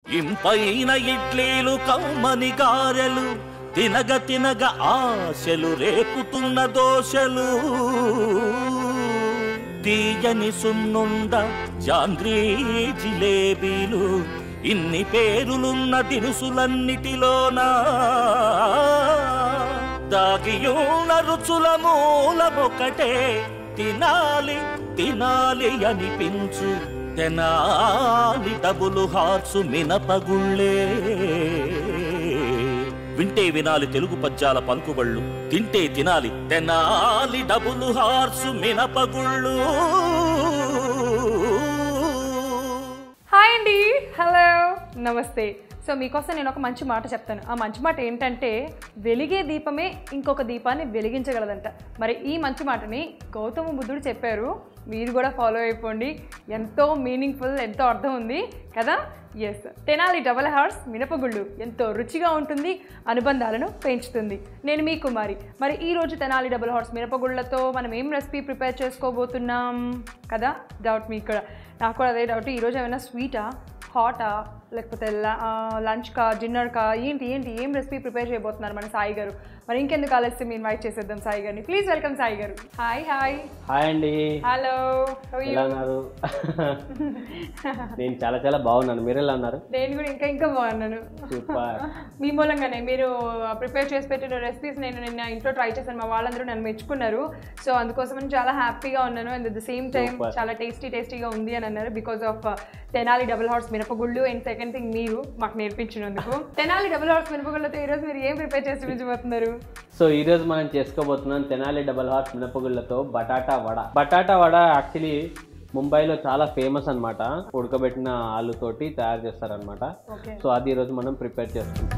ఇంపైన ఇడ్లీలు కమ్మని గారెలు తినగ తినగ ఆశలు రేపుతున్న దోశలు తీయని సున్నుండ జాంగ్రీ జిలేబీలు ఇన్ని పేరులున్న దినుసులన్నిటిలోనా దాగియున్న రుచుల మూలమొకటే తినాలి తినాలి అనిపించు తెనాలి డబులు హార్సు మినపగుళ్ళే వింటే వినాలి తెలుగు పద్యాల పలుకుబళ్ళు తింటే తినాలి తెనాలి డబులు హార్సు మినపగుళ్ళు హాయ్ అండి హలో నమస్తే సో మీకోసం నేను ఒక మంచి మాట చెప్తాను ఆ మంచి మాట ఏంటంటే వెలిగే దీపమే ఇంకొక దీపాన్ని వెలిగించగలదంట మరి ఈ మంచి మాటని గౌతమ బుద్ధుడు చెప్పారు మీరు కూడా ఫాలో అయిపోండి ఎంతో మీనింగ్ఫుల్ ఎంతో అర్థం ఉంది కదా ఎస్ తెనాలి డబల్ హార్స్ మినపగుళ్ళు ఎంతో రుచిగా ఉంటుంది అనుబంధాలను పెంచుతుంది నేను మీ కుమారి మరి ఈ రోజు తెనాలి డబల్ హార్స్ మినపగుళ్ళతో మనం ఏం రెసిపీ ప్రిపేర్ చేసుకోబోతున్నాం కదా డౌట్ మీకు కూడా నాకు కూడా అదే డౌట్ ఈరోజు ఏమైనా స్వీటా హాటా లేకపోతే లంచ్కా డిన్నర్కా ఏంటి ఏంటి ఏం రెసిపీ ప్రిపేర్ చేయబోతున్నారు మన సాయి గారు మరి ఇంకెందుకు ఆలస్యం ఇన్వైట్ చేసేద్దాం సాయి గారిని ప్లీజ్ వెల్కమ్ సాయి గారు హాయ్ హాయ్ హాయ్ అండి హలో ఎలా ఉన్నారు నేను చాలా చాలా బాగున్నాను మీరు ఎలా ఉన్నారు నేను కూడా ఇంకా ఇంకా బాగున్నాను సూపర్ మీ మూలంగానే మీరు ప్రిపేర్ చేసి పెట్టిన రెసిపీస్ నేను నిన్న ఇంట్లో ట్రై చేశాను మా వాళ్ళందరూ నన్ను మెచ్చుకున్నారు సో అందుకోసం నేను చాలా హ్యాపీగా ఉన్నాను and at the same time Super. చాలా టేస్టీ టేస్టీగా ఉంది అని అన్నారు because of Tenali Double Horse మినపగుళ్ళు అండ్ సెకండ్ థింగ్ మీరు మాకు నేర్పించినందుకు తెనాలి డబుల్ హార్స్ మినపగుళ్ళతో ఈరోజు మీరు ఏం ప్రిపేర్ చేసి చూపించబోతున్నారు సో ఈ రోజు మనం చేసుకోబోతున్నాం తెనాలి డబల్ హార్స్ మినపగుళ్ళతో బటాటా వడ బటాటా వడ యాక్చువల్లీ ముంబైలో చాలా ఫేమస్ అన్నమాట ఉడకబెట్టిన ఆలుతోటి తయారు చేస్తారనమాట ఓకే సో అది ఈరోజు మనం ప్రిపేర్ చేస్తాం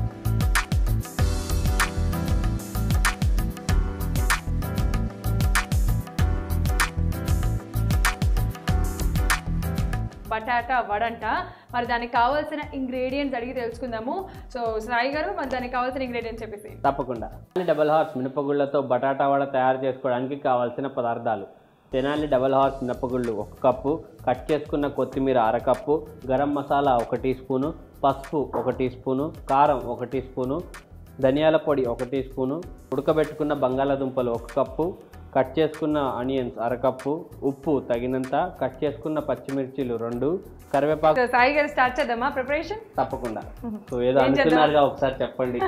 బటాటా వడంట మరి దానికి కావాల్సిన ఇంగ్రీడియంట్స్ అడిగి తెలుసుకుందాము సో సాయి గారు మరి దానికి కావాల్సిన ఇంగ్రీడియంట్స్ చెప్పేసి తప్పకుండా తెనాలి డబల్ హార్స్ మినపగుళ్ళతో బటాటా వడ తయారు చేసుకోవడానికి కావాల్సిన పదార్థాలు తెనాలి డబల్ హార్స్ మినపగుళ్ళు ఒక కప్పు కట్ చేసుకున్న కొత్తిమీర అరకప్పు గరం మసాలా ఒక టీ స్పూను పసుపు ఒక టీ స్పూను కారం ఒక టీ స్పూను ధనియాల పొడి ఒక టీ స్పూను ఉడకబెట్టుకున్న బంగాళాదుంపలు ఒక కప్పు కట్ చేసుకున్న ఆనియన్స్ అరకప్పు ఉప్పు తగినంత కట్ చేసుకున్న పచ్చిమిర్చిలు రెండు కరివేపాకు సో సాయి గారు స్టార్ట్ చేద్దామా ప్రిపరేషన్ తప్పకుండా సో ఏదో అనుకున్నారుగా ఒకసారి చెప్పండి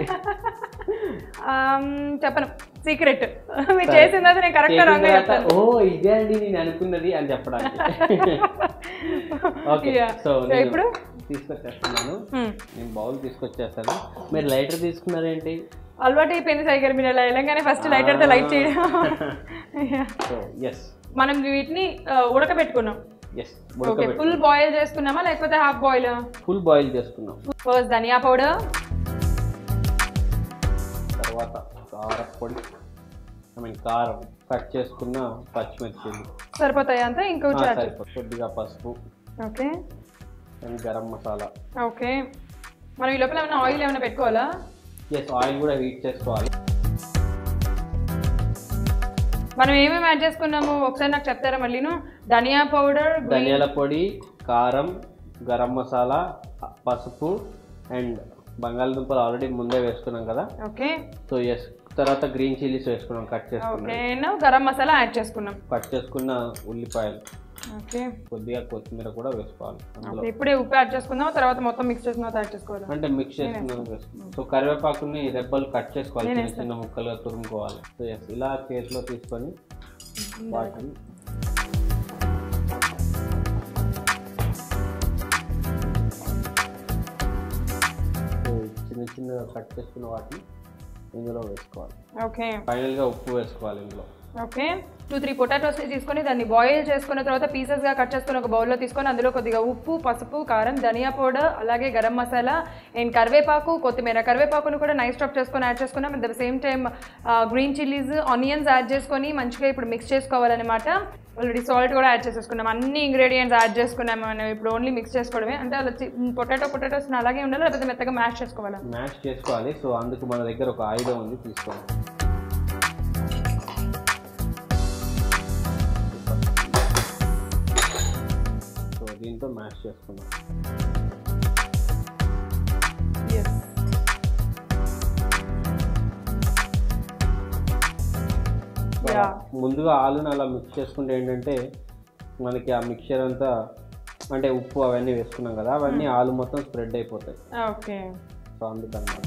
చెప్పను సీక్రెట్ మీరు చేసింది నేను కరెక్ట్ చేసిన రాంగ్ తర్వాత, చెప్తాను ఓ ఇదే అండి నేను అనుకున్నది అని చెప్పడానికి ఓకే Yeah. సో So, ఇప్పుడు? తీసుకొచ్చేస్తున్నాను Hmm. నేను బౌల్ తీసుకొచ్చేస్తాను మీరు లైటర్ తీసుకున్నారేంటి అలవాటు అయిపోయింది సాయి గారు మీరు ఇలా వెళ్ళంగానే ఫస్ట్ లైటర్తో లైట్ చేయడం Yeah. సో ఎస్ మనం వీటిని ఆ, ఉడకబెట్టుకున్నాం ఎస్ ఓకే ఫుల్ బాయిల్ చేసుకున్నామా లేకపోతే హాఫ్ బాయిల్ ఫుల్ బాయిల్ చేసుకున్నాం ఫస్ట్ ధనియా పౌడర్ తర్వాత కారపొడి ఐ మీన్ కారం కట్ చేసుకున్న పచ్చిమిర్చిలు సరిపోతాయి అంతా ఆ, ఇంకొంచెం సరిపోతుంది. కొద్దిగా పసుపు okay and garam masala okay మనం ఈ లోపల ఏమైనా ఆయిల్ ఏమైనా పెట్టుకోవాలా ఎస్ ఆయిల్ కూడా హీట్ చేసుకోవాలి మనం ఏమేమి యాడ్ చేసుకున్నాము ఒకసారి నాకు చెప్తారా మళ్ళీను ధనియా పౌడర్ ధనియాల పొడి కారం గరం మసాలా పసుపు అండ్ బంగాళదుంపలు ఆల్రెడీ ముందే వేసుకున్నాం కదా ఓకే సో ఎస్ తర్వాత గ్రీన్ చిల్లీస్ వేసుకున్నాం కట్ చేసుకున్నాం ఓకే గరం మసాలా యాడ్ చేసుకున్నాం కట్ చేసుకున్న ఉల్లిపాయలు ఓకే కొద్దిగా కొత్తిమీర కూడా వేసుకోవాలి అందులో ఇప్పుడే ఉప్పు యాడ్ చేసుకుందాం తర్వాత మొత్తం మిక్స్ చేసుకున్న తర్వాత యాడ్ చేసుకోవాలి అంటే మిక్స్ చేసుకున్నాం వేసుకున్నాం సో కరివేపాకుని రెబ్బలు కట్ చేసుకోవాలి చిన్న చిన్న ముక్కలుగా తురుముకోవాలి సో ఎస్ ఇలా చేతిలో తీసుకొని వాటిని సో చిన్న చిన్నగా కట్ చేసుకున్న వాటిని ఇందులో వేసుకోవాలి ఓకే ఫైనల్గా ఉప్పు వేసుకోవాలి ఇందులో ఓకే టూ త్రీ పొటాటోస్ తీసుకొని దాన్ని బాయిల్ చేసుకున్న తర్వాత పీసెస్గా కట్ చేసుకుని ఒక బౌల్లో తీసుకొని అందులో కొద్దిగా ఉప్పు పసుపు కారం ధనియా పౌడర్ అలాగే గరం మసాలా అండ్ కరివేపాకు కొత్తిమీర కరివేపాకును కూడా నైస్ స్టాప్ చేసుకొని యాడ్ చేసుకున్నాం at the same time green chillies onions add చేసుకొని మంచిగా ఇప్పుడు మిక్స్ చేసుకోవాలన్నమాట ఆల్రెడీ సాల్ట్ కూడా యాడ్ చేసేసుకున్నాం అన్ని ఇంగ్రీడియంట్స్ యాడ్ చేసుకున్నాం మనం ఇప్పుడు ఓన్లీ మిక్స్ చేసుకోవడమే అంటే అలా పొటాటో పొటాటోస్ అలాగే ఉండాలి లేకపోతే మెత్తగా మ్యాష్ చేసుకోవాలా మ్యాష్ చేసుకోవాలి సో అందుకు మన దగ్గర ఒక ఆయుధం ఉంది తీసుకోవాలి సో దీంతో మ్యాష్ చేసుకున్నాం అలా ముందుగా ఆలుని అలా మిక్స్ చేసుకుంటే ఏంటంటే మనకి ఆ మిక్చర్ అంతా అంటే ఉప్పు అవన్నీ వేసుకున్నాం కదా అవన్నీ ఆలు మొత్తం స్ప్రెడ్ అయిపోతాయి ఓకే సో అందుకన్నమాట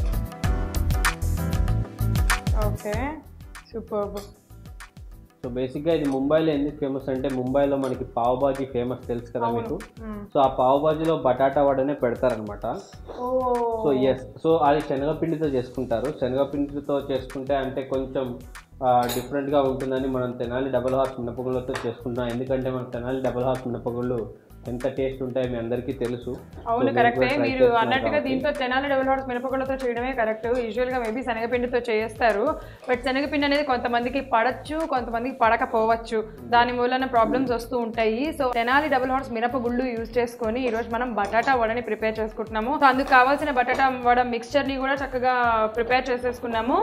ఓకే సూపర్ సో బేసిక్గా ఇది ముంబైలో ఎందుకు ఫేమస్ అంటే ముంబైలో మనకి పావ్ బాజీ ఫేమస్ తెలుసు కదా మీకు సో ఆ పావ్ బాజీలో బటాటా వడనే పెడతారనమాట ఓ సో ఎస్ సో అది శనగపిండితో చేసుకుంటారు శనగపిండితో చేసుకుంటే అంటే కొంచెం డిఫరెంట్గా ఉంటుందని మనం తెనాలి డబల్ హార్స్ మినపగుళ్ళతో చేసుకుంటాం ఎందుకంటే మన తెనాలి డబల్ హార్స్ మినపగుళ్ళు ఎంత టేస్ట్ ఉంటాయో మీ అందరికీ తెలుసు అవును So, మీరు కరెక్టే కూడా try మీరు చేస్తున్నారు అన్నట్టుగా కాబట్టి. దీంతో తెనాలి డబుల్ హార్స్ మినపగుళ్ళతో చేయడమే కరెక్ట్ యూజువల్గా మేబీ శనగపిండితో చేస్తారు బట్ శనగపిండి అనేది కొంతమందికి పడచ్చు కొంతమందికి పడకపోవచ్చు దాని మూలన ప్రాబ్లమ్స్ వస్తూ ఉంటాయి సో తెనాలి డబుల్ హార్స్ మినపగుళ్ళు యూజ్ చేసుకొని ఈరోజు మనం బటాటా వడని ప్రిపేర్ చేసుకుంటున్నాము సో అందుకు కావాల్సిన బటాటా వడ మిక్స్చర్ని కూడా చక్కగా ప్రిపేర్ చేసేసుకున్నాము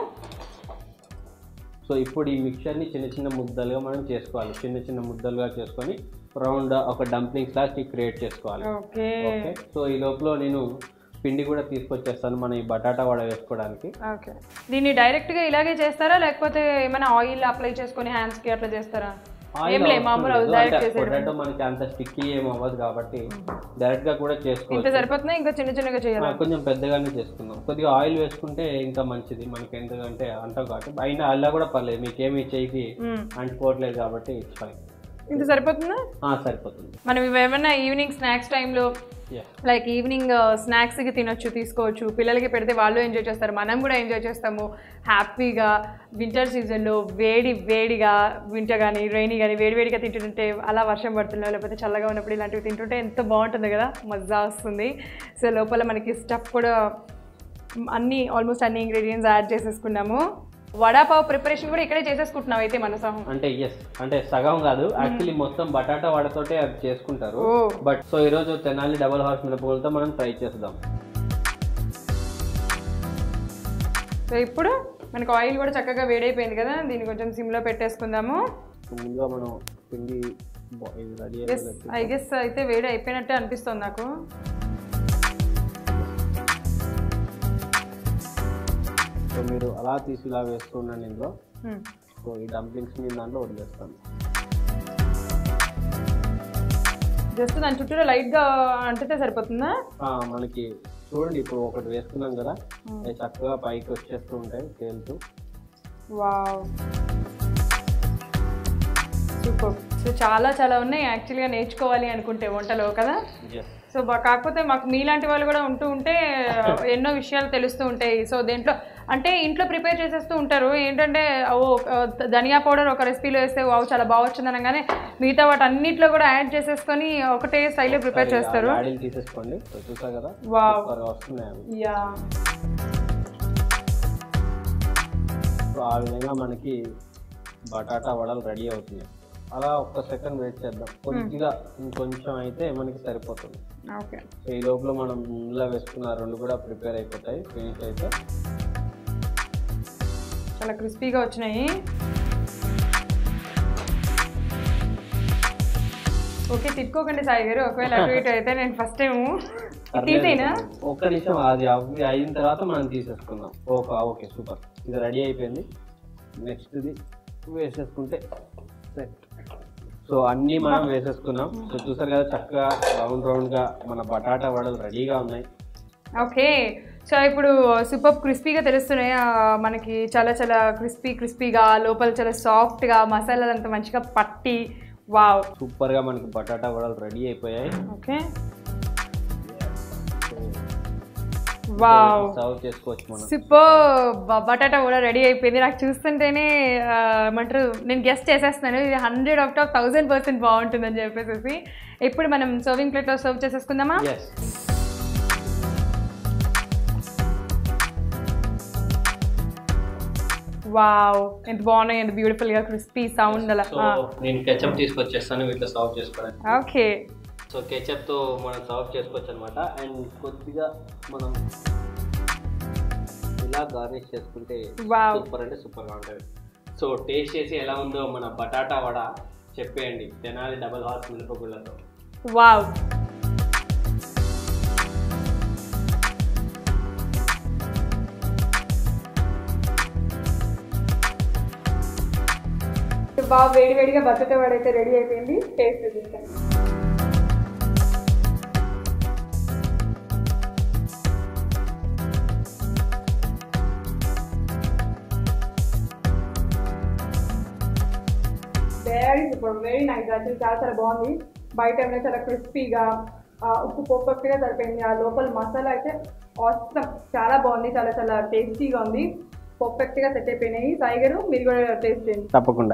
సో ఇప్పుడు ఈ మిక్చర్ని చిన్న చిన్న ముద్దలుగా మనం చేసుకోవాలి చిన్న చిన్న ముద్దలుగా చేసుకొని రౌండ్ ఒక డంప్లింగ్స్ లాగా క్రియేట్ చేసుకోవాలి ఓకే ఓకే సో ఈ లోపల నేను పిండి కూడా తీసుకొచ్చేస్తాను మనం ఈ బటాటా వడ వేసుకోవడానికి ఓకే దీన్ని డైరెక్ట్గా ఇలాగే చేస్తారా లేకపోతే ఏమైనా ఆయిల్ అప్లై చేసుకొని హ్యాండ్స్కి అట్లా చేస్తారా ఏం లే మామూలు డైరెక్ట్ చేసేయడం పొటాటో మనకి అంత స్టిక్కీ ఏం అవ్వదు కాబట్టి డైరెక్ట్ గా కూడా ఇంత చేసుకోవచ్చు సరిపోతుందా ఇంకా చిన్న చిన్నగా చేయాలి ఆ, కొంచెం పెద్దగానే చేసుకుందాం కొద్దిగా ఆయిల్ వేసుకుంటే ఇంకా మంచిది మనకి ఎందుకంటే అంటాం కాబట్టి అయినా అలా కూడా పర్లేదు మీకేమి చేయికి మ్మ్. అంటుకోవట్లేదు కాబట్టి ఇట్స్ ఫైన్ ఇంత సరిపోతుందా సరిపోతుంది మనం ఇవి ఏమైనా ఈవినింగ్ స్నాక్స్ టైంలో Yeah. లైక్ ఈవినింగ్ స్నాక్స్కి తినొచ్చు తీసుకోవచ్చు పిల్లలకి పెడితే వాళ్ళు ఎంజాయ్ చేస్తారు మనం కూడా ఎంజాయ్ చేస్తాము హ్యాపీగా వింటర్ సీజన్లో వేడి వేడిగా వింటర్ కానీ రైనీ కానీ వేడి వేడిగా తింటుంటే అలా వర్షం పడుతున్నా లేకపోతే చల్లగా ఉన్నప్పుడు ఇలాంటివి తింటుంటే ఎంత బాగుంటుంది కదా మజా వస్తుంది సో లోపల మనకి స్టఫ్ కూడా అన్ని ఆల్మోస్ట్ అన్ని ఇంగ్రీడియంట్స్ యాడ్ చేసేసుకున్నాము వడాపావ్ ప్రిపరేషన్ కూడా ఇక్కడే చేసేసుకుంటున్నాం అయితే మన సహం అంటే ఎస్ అంటే సగం కాదు యాక్చువల్లీ మొత్తం బటాటా వడతోటే అది చేసుకుంటారు ఓ. బట్ సో ఈరోజు తెనాలి డబల్ హార్స్ మినపగులతో మనం ట్రై చేద్దాం సో ఇప్పుడు మనకు ఆయిల్ కూడా చక్కగా వేడైపోయింది కదా దీన్ని కొంచెం సిమ్లో పెట్టేసుకుందాము ముందుగా మనం పిండి బా- ఇది రెడీ ఎస్ ఐ గెస్ అయితే వేడి అయిపోయినట్టే అనిపిస్తుంది నాకు సో మీరు అలా తీసి ఇలా వేస్తున్నాను ఇందులో Hmm. సో ఈ డంప్లింగ్స్ నేను దాంట్లో వదిలేస్తాను జస్ట్ దాని చుట్టూరా లైట్గా అంటితే సరిపోతుందా ఆ, మనకి చూడండి ఇప్పుడు ఒకటి వేసుకున్నాం కదా అవి చక్కగా పైకి వచ్చేస్తూ ఉంటాయి తేలుతూ వావ్ సూపర్ సో చాలా చాలా ఉన్నాయి యాక్చువల్గా నేర్చుకోవాలి అనుకుంటే వంటలో కదా ఎస్ సో బా- కాకపోతే మాకు మీలాంటి వాళ్ళు కూడా ఉంటూ ఉంటే ఎన్నో విషయాలు తెలుస్తూ ఉంటాయి సో దేంట్లో అంటే ఇంట్లో ప్రిపేర్ చేసేస్తూ ఉంటారు ఏంటంటే ఓ ఆ, ధనియా పౌడర్ ఒక రెసిపీలో వేస్తే వావ్ చాలా బాగా వచ్చింది అనగానే మిగతా వాటి అన్నిట్లో కూడా యాడ్ చేసేసుకొని ఒకటే స్టైల్లో ప్రిపేర్ చేస్తారు యాడీలు తీసేసుకోండి సో చూసా కదా వావ్ సూపర్గా వస్తున్నాయి అవి యా సో ఆ విధంగా మనకి బటాటా వడలు రెడీ అవుతున్నాయి అలా ఒక్క సెకండ్ వెయిట్ చేద్దాం కొద్దిగా ఇంకొంచెం అయితే మనకి సరిపోతుంది ఓకే సో ఈ లోపల మనం ఇందులో వేసుకున్న రెండు కూడా ప్రిపేర్ అయిపోతాయి ఫినిష్ అయితే చాలా క్రిస్పీగా వచ్చినాయి ఓకే తిట్టుకోకండి సాయి గారు ఒకవేళ అటు ఇటు అయితే నేను ఫస్ట్ టైం తీసేనా ఒక్క నిమిషం అది అవి అయిన తర్వాత మనం తీసేసుకుందాం ఓకే ఓకే సూపర్ ఇది రెడీ అయిపోయింది నెక్స్ట్ ఇది వేసేసుకుంటే సెట్ సో అన్నీ మనం వేసేసుకున్నాం సో చూసారు కదా చక్కగా రౌండ్ రౌండ్గా మన బటాటా వడలు రెడీగా ఉన్నాయి ఓకే సో ఇప్పుడు సూపర్ క్రిస్పీగా తెలుస్తున్నాయి ఆ, మనకి చాలా చాలా క్రిస్పీ క్రిస్పీగా లోపల చాలా సాఫ్ట్గా మసాలాలు అంతా మంచిగా పట్టి వావ్ సూపర్గా మనకి బటాటా వడలు రెడీ అయిపోయాయి ఓకే వావ్ సర్వ్ చేసుకోవచ్చు మనం సూపర్ బటాటా కూడా రెడీ అయిపోయింది నాకు చూస్తుంటేనే ఆ, ఏమంటారు నేను గెస్ట్ చేసేస్తున్నాను ఇది hundred out of thousand percent బాగుంటుందని చెప్పేసి ఇప్పుడు మనం సర్వింగ్ ప్లేట్లో సర్వ్ చేసేసుకుందామా ఎస్ వావ్ ఎంత బాగున్నాయి ఎంత బ్యూటిఫుల్గా క్రిస్పీ సౌండ్ అలా సో నేను కెచప్ తీసుకొచ్చేస్తాను వీటిలో సర్వ్ చేసుకోవడానికి ఓకే సో కెచప్తో మనం సర్వ్ చేసుకోవచ్చు అనమాట అండ్ కొద్దిగా మనం ఇలా గార్నిష్ చేసుకుంటే వావ్ సూపర్ అంటే సూపర్గా ఉంటుంది సో టేస్ట్ చేసి ఎలా ఉందో మన బటాటా వడ చెప్పేయండి తెనాలి డబల్ హార్స్ మిరపగుళ్ళతో వావ్ బాగా వేడి వేడిగా బచ్చట వాడైతే రెడీ అయిపోయింది టేస్ట్ చూస్తాను very super very nice actually చాలా చాలా బాగుంది బయట ఏమైనా చాలా క్రిస్పీగా ఉప్పు పర్ఫెక్ట్గా సరిపోయింది ఆ లోపల మసాలా అయితే అవసరం చాలా బాగుంది చాలా చాలా టేస్టీగా ఉంది పర్ఫెక్ట్గా సెట్ అయిపోయినాయి టైగర్ మీరు కూడా టేస్ట్ చేయండి తప్పకుండా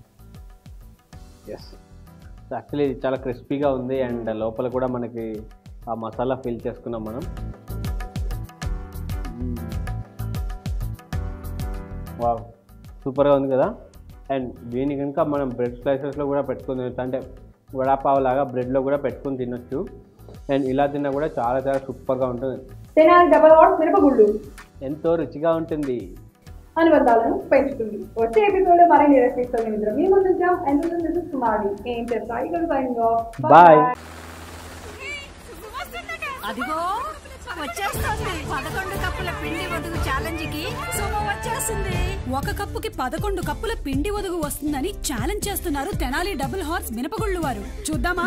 ఎస్ యాక్చువల్లీ ఇది చాలా క్రిస్పీగా ఉంది అండ్ లోపల కూడా మనకి ఆ మసాలా ఫిల్ చేసుకున్నాం మనం వావ్ సూపర్గా ఉంది కదా అండ్ దీని కనుక మనం బ్రెడ్ స్లైసెస్లో కూడా పెట్టుకుని తినొచ్చు అంటే వడాపావ్ లాగా బ్రెడ్లో కూడా పెట్టుకుని తినొచ్చు అండ్ ఇలా తిన్నా కూడా చాలా చాలా సూపర్గా ఉంటుంది తినాలి డబల్ హాట్ మిరపగుళ్ళు ఎంతో రుచిగా ఉంటుంది అనుబంధాలను పెంచుతుంది వచ్చే ఎపిసోడ్ మరిన్ని రెసిపీస్ తో నిద్ర మీ ముందు ఉంచాం ఎందుకు దిస్ ఇస్ కుమారి ఏం చేస్తా టైగర్ సైనింగ్ ఆఫ్ బాయ్ అదిగో వచ్చేస్తుంది పదకొండు కప్పుల పిండి వదుగు ఛాలెంజ్ కి సుమ వచ్చేస్తుంది ఒక కప్పుకి పదకొండు కప్పుల పిండి ఒదుగు వస్తుందని ఛాలెంజ్ చేస్తున్నారు తెనాలి డబుల్ హార్స్ మినపగుళ్ళు వారు చూద్దామా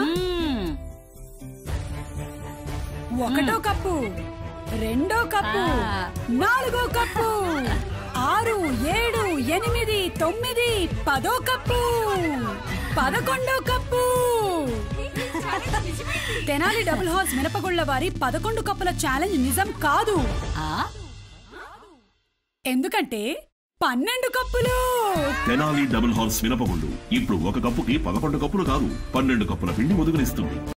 ఒకటో కప్పు రెండో కప్పు నాలుగో కప్పు ఆరు ఏడు ఎనిమిది తొమ్మిది పదో కప్పు పదకొండో కప్పు తెనాలి డబుల్ హార్స్ మినపగుళ్ళ వారి పదకొండు కప్పుల ఛాలెంజ్ నిజం కాదు ఆ ఎందుకంటే పన్నెండు కప్పులు తెనాలి డబుల్ హార్స్ మినపగుండు ఇప్పుడు ఒక కప్పుకి పదకొండు కప్పులు కాదు పన్నెండు కప్పుల పిండి ముదుగునిస్తుంది